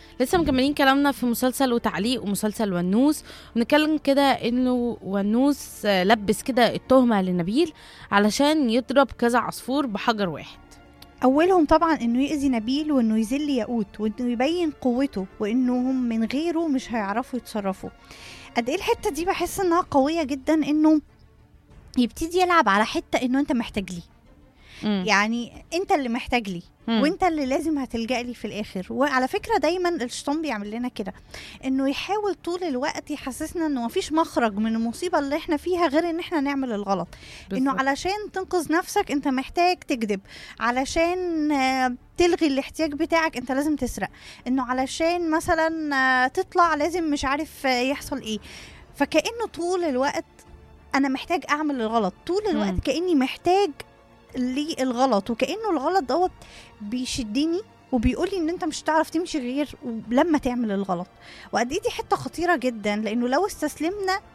لسه مكملين كلامنا في مسلسل وتعليق ومسلسل ونوس ونتكلم كده انه ونوس آه، لبس كده التهمة لنبيل علشان يضرب كذا عصفور بحجر واحد اولهم طبعا انه يأذي نبيل وانه يذل ياقوت وانه يبين قوته وانهم من غيره مش هيعرفوا يتصرفوا قد ايه الحته دي بحس انها قويه جدا انه يبتدي يلعب على حته انه انت محتاج لي مم. يعني انت اللي محتاج لي مم. وانت اللي لازم هتلجأ لي في الاخر وعلى فكره دايما الشيطان بيعمل لنا كده انه يحاول طول الوقت يحسسنا انه مفيش مخرج من المصيبه اللي احنا فيها غير ان احنا نعمل الغلط انه بالظبط. علشان تنقذ نفسك انت محتاج تكذب علشان آه، تلغي الاحتياج بتاعك انت لازم تسرق انه علشان مثلا آه، تطلع لازم مش عارف آه، يحصل ايه فكأنه طول الوقت انا محتاج اعمل الغلط طول مم. الوقت كأني محتاج للغلط وكأنه الغلط دوت بيشدني وبيقولي ان انت مش هتعرف تمشي غير لما تعمل الغلط وقد ايه دي حته خطيره جدا لانه لو استسلمنا